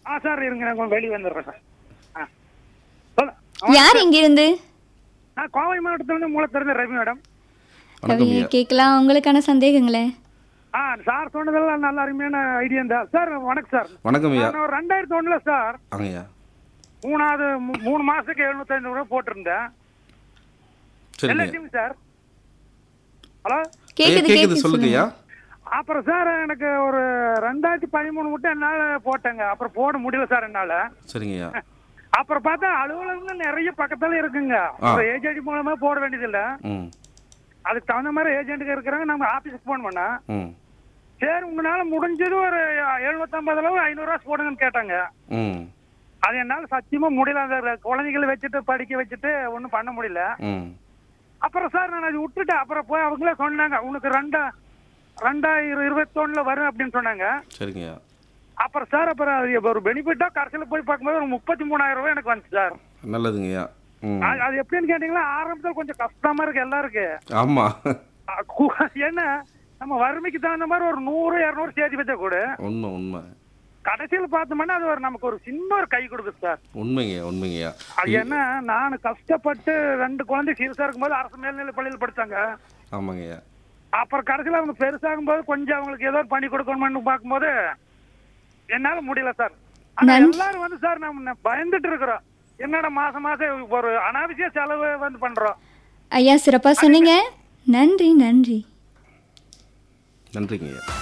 ஆ sir இருங்க நான் கொஞ்சம் வெளியே வந்துடுறேன் சார் ஆ சொல்ல யார் இங்கிருந்து நான் கோவை மாவட்டத்திலிருந்து மூலத்திலிருந்து ரவி மேடம் வணக்கம் கவி ஐயா கேட்கலாம் உங்களுக்கான சந்தேகங்களே ஆ சார் சொன்னதெல்லாம் நல்ல அருமையான ஐடியா தான் சார் வணக்கம் சார் வணக்கம் ஐயா நான் ஒரு ரெண்டாயிரத்தி ஒண்ணுல சார் வாங்கய்யா மூணாவது மூ- மூணு மாசத்துக்கு எழுநூத்தி ஐநூறு ரூபாய் போட்டிருந்தேன் சரிங்க எல்ஐசிங்க சார் ஹலோ கேக்குது கேக்குது கேக்குது சொல்லுங்க ஐயா அப்புறம் சார் எனக்கு ஒரு ரெண்டாயிரத்தி பதிமூணு மட்டும் என்னால போட்டேங்க அப்புறம் போட முடியல சார் என்னால சரிங்க ஐயா அப்புறம் பார்த்தா அலுவலகங்கள் நிறைய பக்கத்துல இருக்குங்க அப்புறம் ஏஜென்ட் மூலமா போட வேண்டியதில்ல ம் அதுக்கு தகுந்த மாதிரி ஏஜென்ட்டுக்கு இருக்கிறாங்க நம்ம ஆபீஸ்க்கு போன் பண்ணா ம் சரி உங்களால முடிஞ்சது ஒரு எழுநூத்தம்பது அளவு ஐநூறு ரூபா போடுங்கன்னு கேட்டாங்க ம் அது என்னால சத்தியமா முடியல அந்த குழந்தைகளை வச்சுட்டு படிக்க வச்சுட்டு ஒன்றும் பண்ண முடியல ம் அப்புறம் சார் நான் அது விட்டுட்டேன் அப்புறம் போய் அவங்களே சொன்னாங்க உனக்கு ரெண்டா ரெண்டாயிரம் இருபத்தொன்னுல வரும் அப்படின்னு சொன்னாங்க சரிங்க ஐயா அப்புறம் சார் அப்புறம் அது ஒரு பெனிஃபிட்டா கடைசியில் போய் பார்க்கும்போது ஒரு முப்பத்தி மூணாயிரம் ரூபாய் எனக்கு வந்துச்சு சார் நல்லதுங்க ஐயா ம் அது- அது எப்படின்னு கேட்டீங்கன்னா ஆரம்பத்தில் கொஞ்சம் கஷ்டமா இருக்கு எல்லாருக்கும் ஆமா அ, கு- ஏன்னா நம்ம வறுமைக்கு தகுந்த மாதிரி ஒரு நூறு இரநூறு சேர்த்து வச்சா கூட உண்மை உண்மை கடைசியில் பார்த்தோம்னா அது ஒரு நமக்கு ஒரு சின்ன ஒரு கை கொடுக்குது சார் உண்மைங்க உண்மைங்கய்யா அது என்ன நான் கஷ்டப்பட்டு ரெண்டு குழந்தை சிறுசா இருக்கும்போது அரசு மேல்நிலை பள்ளியில் படிச்சாங்க ஆமாங்கய்யா அப்புறம் கடைசியில் அவங்க பெருசாகும் போது கொஞ்சம் அவங்களுக்கு ஏதோ ஒரு பண்ணி கொடுக்கணும்னு பார்க்கும்போது என்னால முடியல சார் ஆனா நன்றி. எல்லாரும் வந்து சார் நம்ம பயந்துட்டு இருக்கிறோம் என்னடா மாசம் மாசம் ஒரு அனாவசிய செலவு வந்து பண்றோம் ஐயா சிறப்பா சொன்னீங்க நன்றி நன்றி நன்றிங்க ஐயா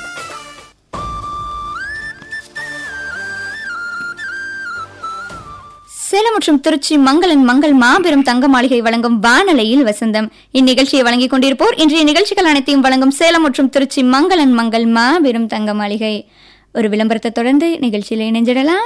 சேலம் மற்றும் திருச்சி மங்களன் மங்கள் மாபெரும் தங்க மாளிகை வழங்கும் வானலையில் வசந்தம் இந்நிகழ்ச்சியை வழங்கிக் கொண்டிருப்போர் இன்றைய நிகழ்ச்சிகள் அனைத்தையும் வழங்கும் சேலம் மற்றும் திருச்சி மங்களன் மங்கள் மாபெரும் தங்க மாளிகை ஒரு விளம்பரத்தை தொடர்ந்து நிகழ்ச்சியில் இணைஞ்சிடலாம்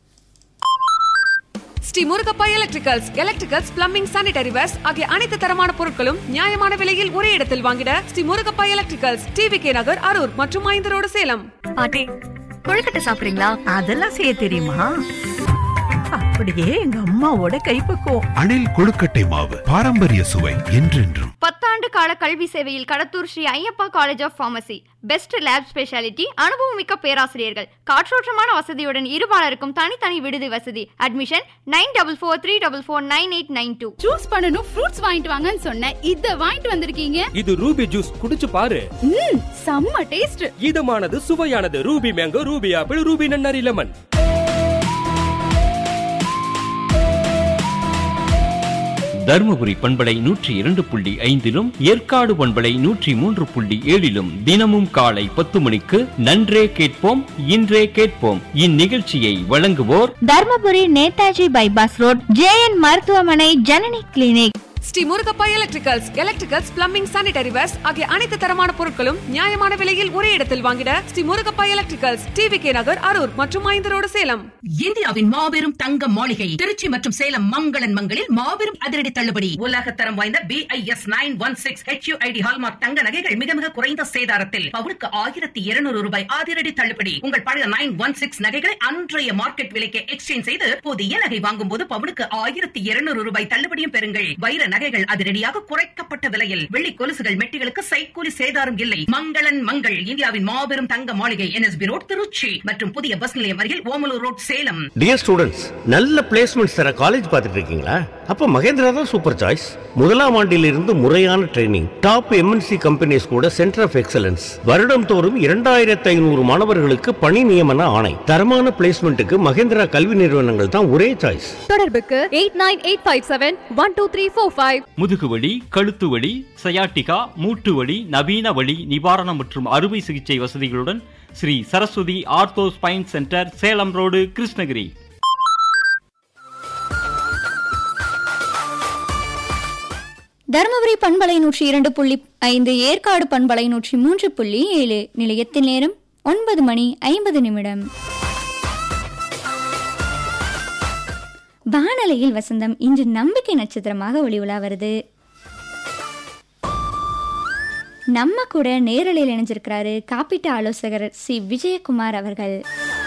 Shri Murugappa electricals electricals plumbing sanitary wares ஆகிய அனைத்து தரமான பொருட்களும் நியாயமான விலையில் ஒரே இடத்தில் வாங்கிட Shri Murugappa electricals TV K Nagar Arur மற்றும் ஐந்து ரோடு சேலம் பாட்டி கொழுக்கட்டை சாப்பிடுறீங்களா அதெல்லாம் செய்ய தெரியுமா அப்படியே எங்க அம்மாவோட கைப்பக்குவம் அணில் கொழுக்கட்டை மாவு பாரம்பரிய சுவை என்றென்றும் பத்தாண்டு கால கல்வி சேவையில் Kadathur Shri Ayyappa college of pharmacy best lab speciality அனுபவமிக்க பேராசிரியர்கள் காற்றோட்டமான வசதியுடன் இருபாலருக்கும் தனித்தனி விடுதி வசதி admission nine double four three double four nine eight nine two juice பண்ணனும் ஃப்ரூட்ஸ் வாங்கிட்டு வாங்கன்னு சொன்னேன் இத வாங்கிட்டு வந்திருக்கீங்க இது ரூபி ஜூஸ் குடிச்சு பாரு ம் செம்ம டேஸ்ட் இதமானது சுவையானது ruby mango ruby apple ruby நன்னாரி லெமன் தருமபுரி பண்பலை நூற்றி இரண்டு புள்ளி ஐந்திலும் ஏற்காடு பண்பலை நூற்றி மூன்று புள்ளி ஏழிலும் தினமும் காலை பத்து மணிக்கு நன்றே கேட்போம் இன்றே கேட்போம் இந்நிகழ்ச்சியை வழங்குவோர் Dharmapuri Netaji bypass road JN மருத்துவமனை Janani clinic Shri Murugappa electricals electricals plumbing sanitary wares ஆகிய அனைத்து தரமான பொருட்களும் நியாயமான விலையில் ஒரே இடத்தில் வாங்கிட Shri Murugappa electricals TV K Nagar Arur மற்றும் ஐந்து ரோடு சேலம் இந்தியாவின் மாபெரும் தங்க மாளிகை திருச்சி மற்றும் சேலம் மங்களன் மங்களில் மாபெரும் அதிரடி தள்ளுபடி உலகத்தரம் வாய்ந்த B I S nine one six HUID hallmark தங்க நகைகள் மிக மிக குறைந்த சேதாரத்தில் பவுனுக்கு ஆயிரத்தி இருநூறு ரூபாய் அதிரடி தள்ளுபடி உங்கள் பழைய நைன் ஒன் சிக்ஸ் நகைகளை அன்றைய மார்க்கெட் விலைக்கு எக்ஸ்சேஞ்ச் செய்து புதிய நகை வாங்கும் போது பவுனுக்கு ஆயிரத்தி இருநூறு ரூபாய் தள்ளுபடியும் பெறுங்கள் வைர நகைகள் அதிரடியாக குறைக்கப்பட்ட விலையில் வெள்ளி கொலுசுகள் மெட்டிகளுக்கு சைக்கூலி சேதாரம் இல்லை மங்களன் மங்கள் இந்தியாவின் மாபெரும் தங்க மாளிகை என்எஸ்பி ரோட் திருச்சி மற்றும் புதிய பஸ் நிலையம் அருகில் Omalur road Salem dear students நல்ல பிளேஸ்மெண்ட்ஸ் தர காலேஜ் பார்த்துட்டு இருக்கீங்களா அப்போ மகேந்திரா தான் சூப்பர் சாய்ஸ் முதலாம் ஆண்டிலிருந்து முறையான ட்ரைனிங் டாப் எம்என்சி கம்பெனிஸ் கூட சென்டர் ஆஃப் எக்ஸலன்ஸ் வருடம் தோறும் இரண்டாயிரத்து ஐநூறு மாணவர்களுக்கு பணி நியமன ஆணை தரமான பிளேஸ்மெண்ட்டுக்கு மகேந்திரா கல்வி நிறுவனங்கள் தான் ஒரே சாய்ஸ் தொடர்புக்கு eight nine eight five seven one two three four five முதுகுவலி கழுத்து வலி சயாட்டிகா மூட்டு வலி நவீன வலி நிவாரணம் மற்றும் அறுவை சிகிச்சை வசதிகளுடன் Shri Saraswati ortho spine centre Salem road Krishnagiri Dharmapuri பண்பலை நூற்றி இரண்டு புள்ளி ஐந்து ஏற்காடு பண்பலை நூற்றி மூன்று புள்ளி ஏழு நிலையத்தின் நேரம் ஒன்பது மணி ஐம்பது நிமிடம் வானலையில் வசந்தம் இன்று நம்பிக்கை நட்சத்திரமாக ஒளி உலா வருது நம்ம கூட நேரலையில் இணைஞ்சிருக்கிறாரு காப்பீட்டு ஆலோசகர் சி விஜயகுமார் அவர்கள்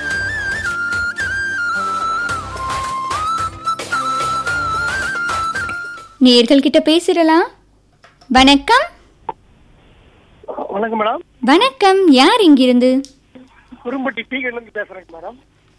நேர்கள் கிட்ட பேசிடலாம் வணக்கம் வணக்கம் மேடம் வணக்கம் யார் இங்கிருந்து குறும்பட்டி டீ இருந்து பேசுறேங்க மேடம்